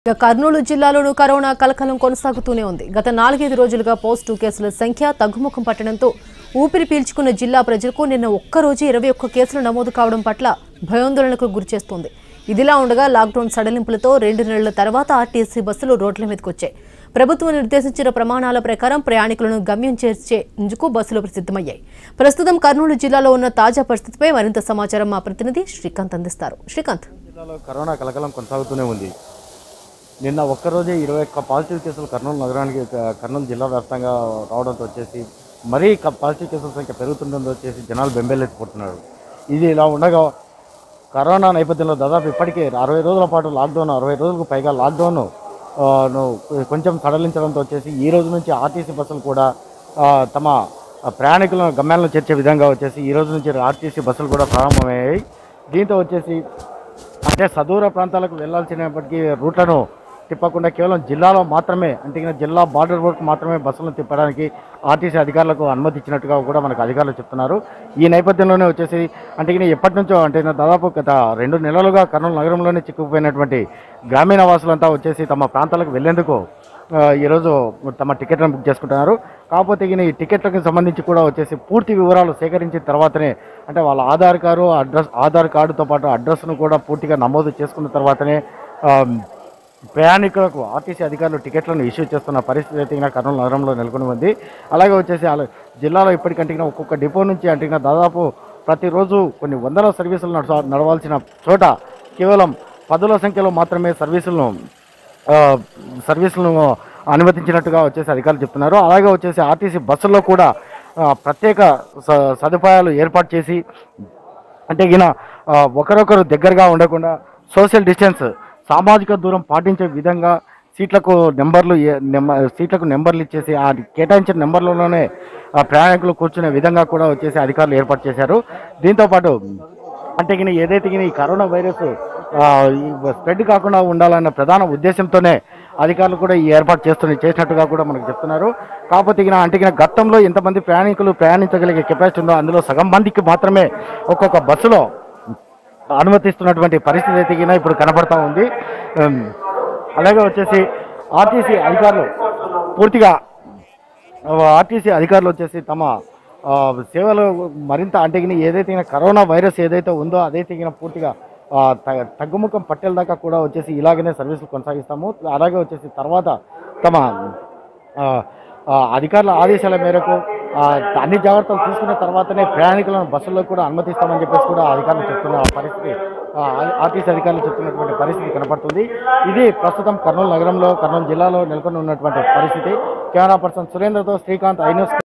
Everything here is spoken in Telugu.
ఇక కర్నూలు జిల్లాలోనూ కరోనా కలకలం కొనసాగుతూనే ఉంది గత నాలుగైదు రోజులుగా పాజిటివ్ కేసుల సంఖ్య తగ్గుముఖం పట్టడంతో ఊపిరి పీల్చుకున్న జిల్లా ప్రజలకు నిన్న ఒక్కరోజు ఇరవై ఒక్క కేసులు నమోదు కావడం పట్ల భయాందోళనకు గురిచేస్తోంది ఇదిలా ఉండగా లాక్డౌన్ సడలింపులతో రెండు నెలల తర్వాత ఆర్టీసీ బస్సులు రోడ్ల మీదకు వచ్చాయి ప్రభుత్వం నిర్దేశించిన ప్రమాణాల ప్రకారం ప్రయాణికులను గమ్యం చేర్చేందుకు బస్సులు సిద్ధమయ్యాయి ప్రస్తుతం కర్నూలు జిల్లాలో ఉన్న తాజా పరిస్థితిపై మరింత సమాచారం మా ప్రతినిధి శ్రీకాంత్ అందిస్తారు శ్రీకాంత్ జిల్లాలో కరోనా కలకలం కొనసాగుతూనే ఉంది నిన్న ఒక్కరోజే ఇరవై ఒక్క పాజిటివ్ కేసులు కర్నూలు నగరానికి క- కర్నూలు జిల్లా వ్యాప్తంగా రావడంతో వచ్చేసి మరీ క- పాజిటివ్ కేసుల సంఖ్య పెరుగుతుండడంతో వచ్చేసి జనాలు బెంబేలెత్తిపోతున్నారు ఇది ఇలా ఉండగా కరోనా నేపథ్యంలో దాదాపు ఇప్పటికే అరవై రోజుల పాటు లాక్డౌన్ అరవై రోజులకు పైగా లాక్డౌన్ ఆ, ను కొంచెం సడలించడంతో వచ్చేసి ఈ రోజు నుంచి ఆర్టీసీ బస్సులు కూడా ఆ, తమ ప్రయాణికులను గమ్యాలను చేర్చే విధంగా వచ్చేసి ఈ రోజు నుంచి ఆర్టీసీ బస్సులు కూడా ప్రారంభమయ్యాయి దీంతో వచ్చేసి అంటే సదూర ప్రాంతాలకు వెళ్ళాల్సినప్పటికీ రూట్లను తిప్పకుండా కేవలం జిల్లాలో మాత్రమే అంటే ఇంకా జిల్లా బార్డర్ వరకు మాత్రమే బస్సులను తిప్పడానికి ఆర్టీసీ అధికారులకు అనుమతి ఇచ్చినట్టుగా కూడా మనకు అధికారులు చెప్తున్నారు ఈ నేపథ్యంలోనే వచ్చేసి అంటే ఇంకా ఎప్పటి నుంచో అంటే ఇంకా దాదాపు గత రెండు నెలలుగా కర్నూలు నగరంలోనే చిక్కుకుపోయినటువంటి గ్రామీణ వాసులంతా వచ్చేసి తమ ప్రాంతాలకు వెళ్లేందుకు ఆ, ఈరోజు తమ టికెట్లను బుక్ చేసుకుంటున్నారు కాకపోతే ఈయన ఈ టికెట్లకు సంబంధించి కూడా వచ్చేసి పూర్తి వివరాలు సేకరించిన తర్వాతనే అంటే వాళ్ళ ఆధార్ కార్డు అడ్రస్ ఆధార్ కార్డుతో పాటు అడ్రస్ను కూడా పూర్తిగా నమోదు చేసుకున్న తర్వాతనే ఆ, ప్రయాణికులకు ఆర్టీసీ అధికారులు టికెట్లను ఇష్యూ చేస్తున్న పరిస్థితి అయితే ఇంకా కర్నూలు నగరంలో నెలకొని ఉంది అలాగే వచ్చేసి అలా జిల్లాలో ఇప్పటికంటే ఇంకా ఒక్కొక్క డిపో నుంచి అంటే ఇంకా దాదాపు ప్రతిరోజు కొన్ని వందల సర్వీసులు నడవ నడవాల్సిన చోట కేవలం పదుల సంఖ్యలో మాత్రమే సర్వీసులను ఆ, సర్వీసులను అనుమతించినట్టుగా వచ్చేసి అధికారులు చెప్తున్నారు అలాగే వచ్చేసి ఆర్టీసీ బస్సుల్లో కూడా ఆ, ప్రత్యేక స- సదుపాయాలు ఏర్పాటు చేసి అంటే ఈయన ఆ, ఒకరొకరు దగ్గరగా ఉండకుండా సోషల్ డిస్టెన్స్ సామాజిక దూరం పాటించే విధంగా సీట్లకు నెంబర్లు ఏ- నెంబ- సీట్లకు నెంబర్లు ఇచ్చేసి ఆ కేటాయించిన నెంబర్లలోనే ఆ ప్రయాణికులు కూర్చునే విధంగా కూడా వచ్చేసి అధికారులు ఏర్పాటు చేశారు దీంతోపాటు అంటే ఈయన ఏదైతే ఈయన ఈ కరోనా వైరస్ ఆ, ఈ స్ప్రెడ్ కాకుండా ఉండాలన్న ప్రధాన ఉద్దేశంతోనే అధికారులు కూడా ఈ ఏర్పాటు చేస్తున్న చేసినట్టుగా కూడా మనకు చెప్తున్నారు కాకపోతే ఈయన అంటే ఈయన గతంలో ఎంతమంది ప్రయాణికులు ప్రయాణించగలిగే కెపాసిటీ ఉందో అందులో సగం మందికి మాత్రమే ఒక్కొక్క బస్సులో అనుమతిస్తున్నటువంటి పరిస్థితి అయితే ఈయన ఇప్పుడు కనబడతా ఉంది ఉమ్, అలాగే వచ్చేసి ఆర్టీసీ అధికారులు పూర్తిగా ఆర్టీసీ అధికారులు వచ్చేసి తమ ఆ, సేవలు మరింత అంటే గిన ఏదైతే గిన కరోనా వైరస్ ఏదైతే ఉందో అదైతే గిన పూర్తిగా ఆ, త- తగ్గుముఖం పట్టేల దాకా కూడా వచ్చేసి ఇలాగనే సర్వీసులు కొనసాగిస్తాము అలాగే వచ్చేసి తర్వాత తమ ఆ, ఆ, అధికారుల ఆదేశాల మేరకు ఆ, అన్ని జాగ్రత్తలు తీసుకున్న తర్వాతనే ప్రయాణికులను బస్సుల్లో కూడా అనుమతిస్తామని చెప్పేసి కూడా అధికారులు చెప్తున్న పరిస్థితి ఆ, ఆర్టీసీ అధికారులు చెప్తున్నటువంటి పరిస్థితి కనపడుతుంది ఇది ప్రస్తుతం కర్నూలు నగరంలో కర్నూలు జిల్లాలో నెలకొని ఉన్నటువంటి పరిస్థితి కెమెరా పర్సన్ సురేంద్రతో శ్రీకాంత్ ఐ న్యూస్